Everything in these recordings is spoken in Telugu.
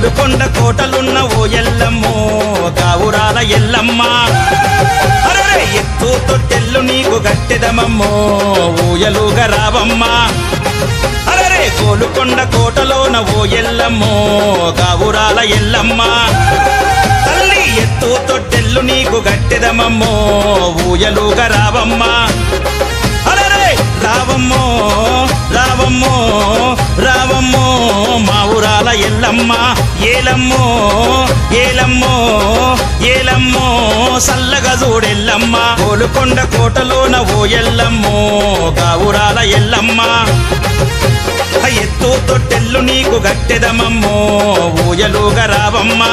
గోలుకొండ కోటలున్న ఓ ఎల్లమ్మో కావురాల ఎల్లమ్మ అరే ఎత్తు తొట్టెల్లు నీకు గట్టెదమమ్మో ఊయలుగా రావమ్మా అరే గోలుకొండ కోటలోన ఓ ఎల్లమ్మో కావురాల ఎల్లమ్మ తల్లి ఎత్తు తొట్టెల్లు నీకు గట్టెదమమ్మో ఊయలుగా రావమ్మా అరే రావమ్మో రావమ్మో రావమ్మో మా ఊరాల ఎల్లమ్మ ఏలమ్మో ఏలమ్మో ఏలమ్మో సల్లగా చూడెల్లమ్మ కోలుకొండ కోటలోన ఓ ఎల్లమ్మో గావురాల ఎల్లమ్మ ఎత్తు తొట్టెల్లు నీకు గట్టెదమమ్మో ఊయలుగా రావమ్మా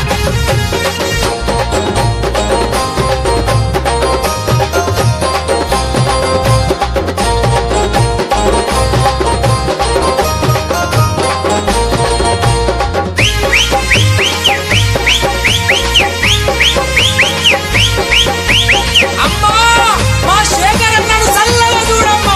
అమ్మా మా శేఖర్ అన్నాడు చల్లగా చూడమ్మా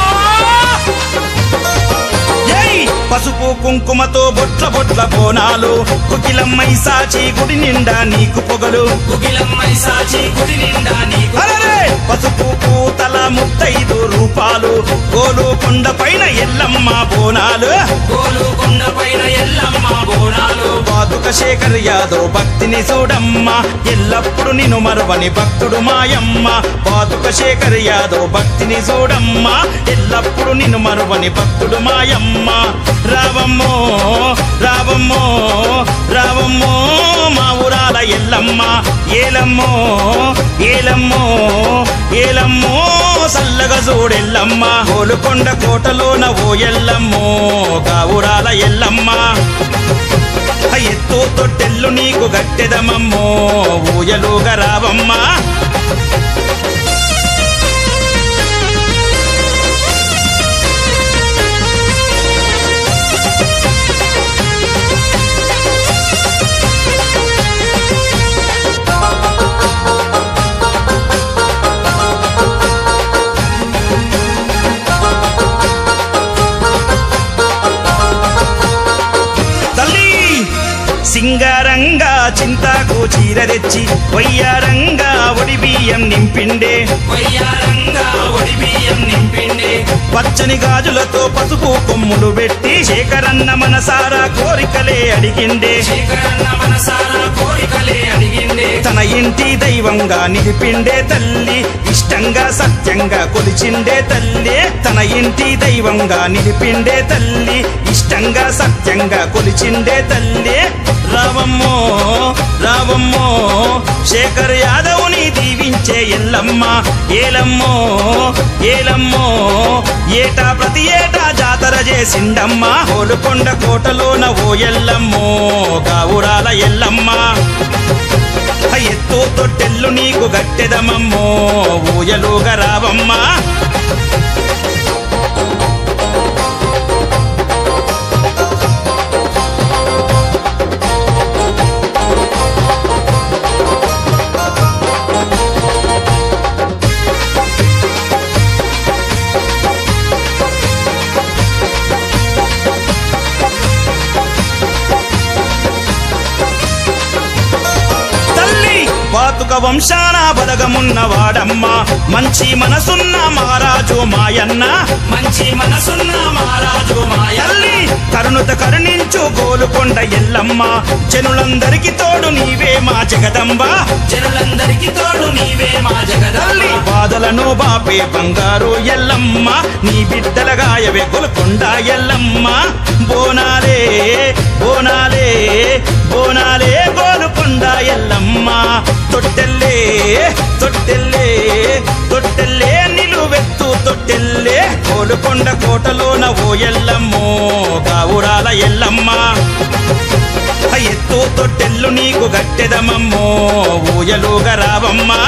ఏయ్ పసుపు కుంకుమతో బొట్ల బొట్ల బోనాలు కుకిలమ్మై సాచి గుడి నిండా నీకు పొగలు కుకిలమ్మై సాచి గుడి నిండా నీకు అరరే పసుపు పూతల ముత్తైదు రూపాలు గోలు కొండ పైన ఎల్లమ్మ బోనాలు గోలు కొండ పైన ఎల్లమ్మ బోనాలు పాతుక శేఖర్ యాదవ్ భక్తిని చూడమ్మ ఎల్లప్పుడు నిన్ను మరువని భక్తుడు మాయమ్మ పాతుక శేఖర్ యాదవ్ భక్తిని చూడమ్మ ఎల్లప్పుడు నిన్ను మరువని భక్తుడు మాయమ్మ రావమ్మో రావమ్మో రావమ్మో మా ఊరాల ఎల్లమ్మ ఏలమ్మో ఏలమ్మో ఏలమ్మో సల్లగా చూడెల్లమ్మ గోలుకొండ కోటలోన ఓ ఎల్లమ్మో గావురాల ఎల్లమ్మ ఎత్తు తొట్టెల్లు నీకు గట్టెదమమ్మో ఊయలుగా రావమ్మా తల్లి సింగారంగా చింతాకు చీర తెచ్చి వయ్యారంగా ఒడి బియ్యం నింపిండే వయ్యారంగా ఒడి బియ్యం నింపిండే పచ్చని గాజులతో పసుపు కొమ్ములు పెట్టి శేఖరన్న మనసారా కోరికలే అడిగిండే శేఖరన్న మనసారా కోరికలే అడిగిండే తన ఇంటి దైవంగా నిలిపిండే తల్లి ఇష్టంగా సత్యంగా కొలిచిండే తల్లి తన ఇంటి దైవంగా నిలిపిండే తల్లి ఇష్టంగా సత్యంగా కొలిచిండే తల్లి రావమ్మో రావమ్మో శేఖర్ యాదవ్ని దీవించే ఎల్లమ్మ ఏలమ్మో ఏలమ్మో ఏటా ప్రతి ఏటా జాతర చేసిండమ్మ కోలుకొండ కోటలోన ఓ ఎల్లమ్మో గావురాల ఎల్లమ్మ ఎత్తు తొట్టెల్లు నీకు గట్టెదమమ్మో ఊయలుగా రావమ్మా తల్లి పాతుక వంశాన బలగమున్న వాడమ్మ మంచి మనసున్న మహారాజు మాయన్న మంచి మనసున్న మహారాజు మాయ తల్లి కరుణత కరుణించు గోలుకొండ ఎల్లమ్మ జనులందరికి తోడు నీవే మా జగదంబ జనులందరికీ తోడు నీవే మా తల్లి జగదల్లి బాధలను బాపే బంగారు ఎల్లమ్మ నీ బిడ్డల గాయవే గొలుకొండ ఎల్లమ్మ బోనాలే బోనాలే బోనాలే గోలుకొండ ఎల్లమ్మ తొట్టెల్లే తొట్టెల్లే తొట్టెల్లే నిలువెత్తు తొట్టెల్లే గోలుకొండ కోటలోన ఓ ఎల్లమ్మో గావురాల ఎల్లమ్మ ఎత్తు తొట్టెల్లు నీకు గట్టెదమమ్మో ఊయలుగా రావమ్మా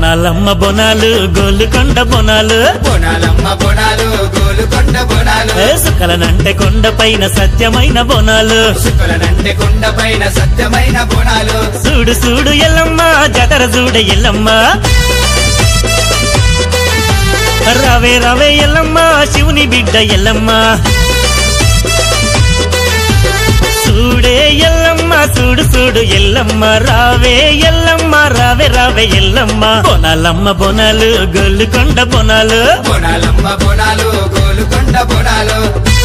బొనాలమ్మ బొనాలు గోలుకొండ బొనాలు బోనాలమ్మ బోనాలు గోలుకొండ బోనాలు ఏ సుకలనంటే కొండ పైన సత్యమైన బొనాలు శుక్లనంటే కొండ పైన సత్యమైన బోనాలు చూడు చూడు ఎల్లమ్మ జతర చూడ ఎల్లమ్మ రవే రవే ఎల్లమ్మ శివుని బిడ్డ ఎల్లమ్మ చూడే ఎల్లమ్మ చూడు చూడు ఎల్లమ్మ రావే ఎల్లమ్మ రావే రావే ఎల్లమ్మ బొనాలమ్మ బొనాలు గొల్లుకొండ బొనాలు బోనాలమ్మ బోనాలు గోలుకొండ బోనాలు